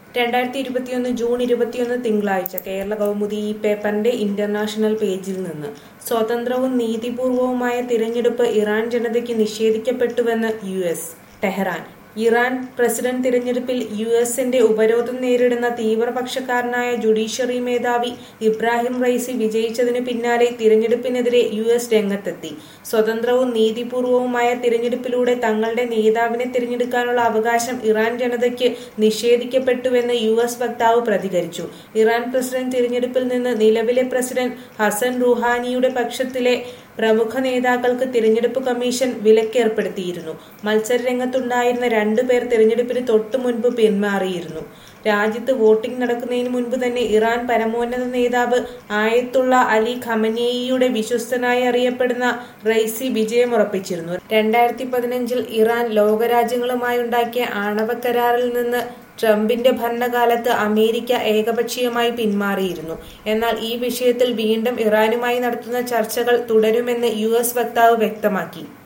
രണ്ടായിരത്തി ഇരുപത്തിയൊന്ന് ജൂൺ ഇരുപത്തിയൊന്ന് തിങ്കളാഴ്ച കേരള കൗമുദി ഈ പേപ്പറിന്റെ ഇന്റർനാഷണൽ പേജിൽ നിന്ന് സ്വതന്ത്രവും നീതിപൂർവവുമായ തിരഞ്ഞെടുപ്പ് ഇറാൻ ജനതയ്ക്ക് നിഷേധിക്കപ്പെട്ടുവെന്ന് U S Tehran Iran president തിരഞ്ഞെടുപ്പിൽ യു എസിന്റെ ഉപരോധം നേരിടുന്ന തീവ്രപക്ഷക്കാരനായ ജുഡീഷ്യറി മേധാവി ഇബ്രാഹിം റൈസി വിജയിച്ചതിന് പിന്നാലെ തിരഞ്ഞെടുപ്പിനെതിരെ യു എസ് രംഗത്തെത്തി സ്വതന്ത്രവും നീതിപൂർവവുമായ തിരഞ്ഞെടുപ്പിലൂടെ തങ്ങളുടെ നേതാവിനെ തിരഞ്ഞെടുക്കാനുള്ള അവകാശം ഇറാൻ ജനതയ്ക്ക് നിഷേധിക്കപ്പെട്ടുവെന്ന് യു എസ് വക്താവ് പ്രതികരിച്ചു ഇറാൻ പ്രസിഡന്റ് തിരഞ്ഞെടുപ്പിൽ നിന്ന് നിലവിലെ പ്രസിഡന്റ് ഹസൻ റുഹാനിയുടെ പക്ഷത്തിലെ പ്രമുഖ നേതാക്കൾക്ക് തിരഞ്ഞെടുപ്പ് കമ്മീഷൻ വിലക്കേർപ്പെടുത്തിയിരുന്നു മത്സര രംഗത്തുണ്ടായിരുന്ന രണ്ടുപേർ തിരഞ്ഞെടുപ്പിന് തൊട്ടു മുൻപ് പിന്മാറിയിരുന്നു രാജ്യത്ത് വോട്ടിംഗ് നടക്കുന്നതിന് മുൻപ് തന്നെ ഇറാൻ പരമോന്നത നേതാവ് ആയത്തുള്ള അലി ഖമനേയിയുടെ വിശ്വസ്തനായി അറിയപ്പെടുന്ന റൈസി വിജയമുറപ്പിച്ചിരുന്നു രണ്ടായിരത്തി പതിനഞ്ചിൽ ഇറാൻ ലോകരാജ്യങ്ങളുമായി ഉണ്ടാക്കിയ ആണവ കരാറിൽ നിന്ന് ട്രംപിന്റെ ഭരണകാലത്ത് അമേരിക്ക ഏകപക്ഷീയമായി പിന്മാറിയിരുന്നു എന്നാൽ ഈ വിഷയത്തിൽ വീണ്ടും ഇറാനുമായി നടത്തുന്ന ചർച്ചകൾ തുടരുമെന്ന് യു വക്താവ് വ്യക്തമാക്കി